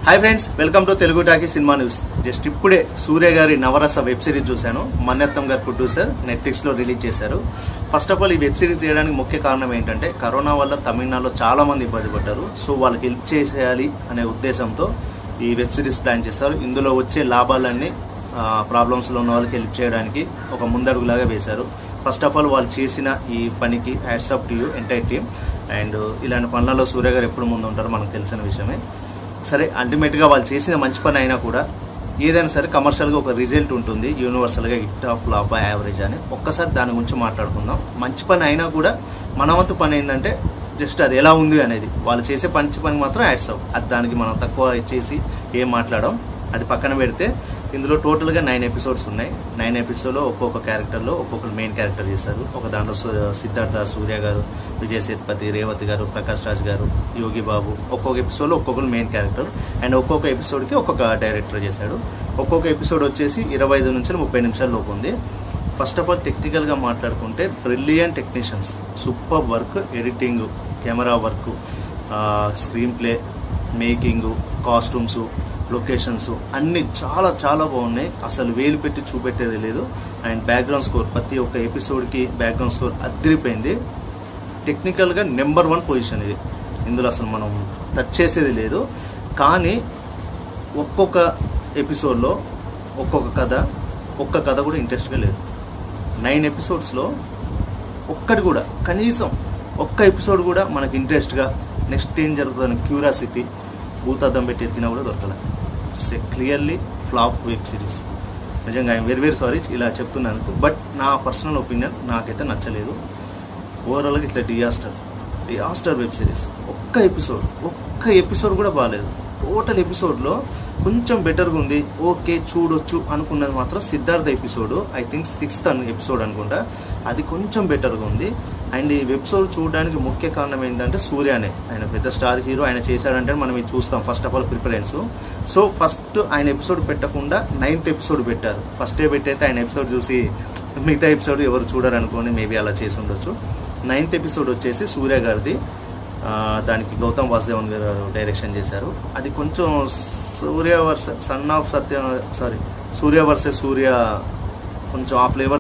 hi friends welcome to Telugu talkie cinema news just ఇప్పుడే సూర్య గారి Navarasa web series చూశాను మన్నెత్తం గారి ప్రొడ్యూసర్ నెట్ఫ్లిక్స్ లో రిలీజ్ చేశారు ఫస్ట్ ఆఫ్ ఆల్ ఈ వెబ్ సిరీస్ చేయడానికి ముఖ్య కారణం ఏంటంటే కరోనా వల్ల తమిళనాడులో చాలా మంది ఇబ్బంది పడ్డారు సో వాళ్ళకి హెల్ప్ చేసేయాలి అనే ఉద్దేశంతో ఈ వెబ్ సిరీస్ ప్లాన్ చేస్తారు ఇందులో వచ్చే లాభాలన్నీ ప్రాబ్లమ్స్ లో ఉన్న వాళ్ళకి హెల్ప్ చేయడానికి ఒక ముందడుగులాగా వేశారు ఫస్ట్ ఆఫ్ ఆల్ వాళ్ళు చేసిన ఈ పనికి hats off to you entire team and ఇలాంటి పనులలో సూర్య గారు ఎప్పుడు ముందు ఉంటారో మనకు తెలిసిన విషయమే సరే అల్టిమేట్గా వాళ్ళు చేసిన మంచి పని అయినా కూడా ఏదైనా సరే కమర్షియల్గా ఒక రిజల్ట్ ఉంటుంది యూనివర్సల్గా హిట్ ఆఫ్ ఫ్లాప్ యావరేజ్ అని ఒక్కసారి దాని గురించి మాట్లాడుకుందాం మంచి పని అయినా కూడా మన వంతు పని ఏంటంటే జస్ట్ అది ఎలా ఉంది అనేది వాళ్ళు చేసే మంచి పని మాత్రం యాడ్స్ అవ్ అది దానికి మనం తక్కువ చేసి ఏం మాట్లాడడం అది పక్కన పెడితే ఇందులో టోటల్గా నైన్ ఎపిసోడ్స్ ఉన్నాయి నైన్ ఎపిసోడ్లో ఒక్కొక్క క్యారెక్టర్లో ఒక్కొక్కరు మెయిన్ క్యారెక్టర్ చేశారు ఒక దాంట్లో సు- సిద్ధార్థ సూర్య గారు విజయ్ సేతుపతి రేవతి గారు ప్రకాష్ రాజ్ గారు యోగి బాబు ఒక్కొక్క ఎపిసోడ్లో ఒక్కొక్కరు మెయిన్ క్యారెక్టర్ అండ్ ఒక్కొక్క ఎపిసోడ్కి ఒక్కొక్క డైరెక్టర్ చేశాడు ఒక్కొక్క ఎపిసోడ్ వచ్చేసి ఇరవై ఐదు నుంచి ముప్పై నిమిషాల లోపు ఉంది ఫస్ట్ ఆఫ్ ఆల్ టెక్నికల్గా మాట్లాడుకుంటే brilliant technicians super work editing camera work screenplay making costumes locations అన్ని చాలా చాలా బాగున్నాయి అసలు వేలు పెట్టి చూపెట్టేది లేదు అండ్ బ్యాక్గ్రౌండ్ స్కోర్ ప్రతి ఒక్క ఎపిసోడ్కి బ్యాక్గ్రౌండ్ స్కోర్ అదిరిపోయింది టెక్నికల్గా నెంబర్ వన్ పొజిషన్ ఇది ఇందులో అసలు మనం టచ్ చేసేది లేదు కానీ ఒక్కొక్క ఎపిసోడ్లో ఒక్కొక్క కథ ఒక్క కథ కూడా ఇంట్రెస్ట్గా లేదు నైన్ ఎపిసోడ్స్లో ఒక్కటి కూడా కనీసం ఒక్క ఎపిసోడ్ కూడా మనకి ఇంట్రెస్ట్గా నెక్స్ట్ ఏం జరుగుతుందని క్యూరియాసిటీ భూతద్దం పెట్టి ఎత్తినా కూడా దొరకలే it's a clearly flop web series నిజంగా ఐఎమ్ వెరీ వెరీ సారీ ఇలా చెప్తున్నాను బట్ నా పర్సనల్ ఒపీనియన్ నాకైతే నచ్చలేదు ఓవరాల్గా ఇట్లా డియాస్టర్ డియాస్టర్ వెబ్ సిరీస్ ఒక్క ఎపిసోడ్ ఒక్క ఎపిసోడ్ కూడా బాగాలేదు టోటల్ ఎపిసోడ్లో కొంచెం బెటర్గా ఉంది ఓకే చూడొచ్చు అనుకున్నది మాత్రం Siddharth episode I think sixth అన్ ఎపిసోడ్ అనుకుంటా అది కొంచెం బెటర్గా ఉంది అండ్ ఈ వెబ్సైడ్ చూడడానికి ముఖ్య కారణం ఏంటంటే సూర్యనే ఆయన పెద్ద స్టార్ హీరో ఆయన చేశాడంటే మనం ఇది చూస్తాం first of all preference so first ఆయన ఎపిసోడ్ పెట్టకుండా నైన్త్ ఎపిసోడ్ పెట్టారు ఫస్ట్ డే పెట్టయితే ఆయన ఎపిసోడ్ చూసి మిగతా ఎపిసోడ్ ఎవరు చూడరు అనుకోని మేబీ అలా చేసి ఉండొచ్చు నైన్త్ ఎపిసోడ్ వచ్చేసి సూర్య గారిది ఆ, దానికి గౌతమ్ వాసుదేవన్ గారు డైరెక్షన్ చేశారు అది కొంచెం సూర్య వర్స son of Satya sorry Surya versus Surya కొంచెం ఆ ఫ్లేవర్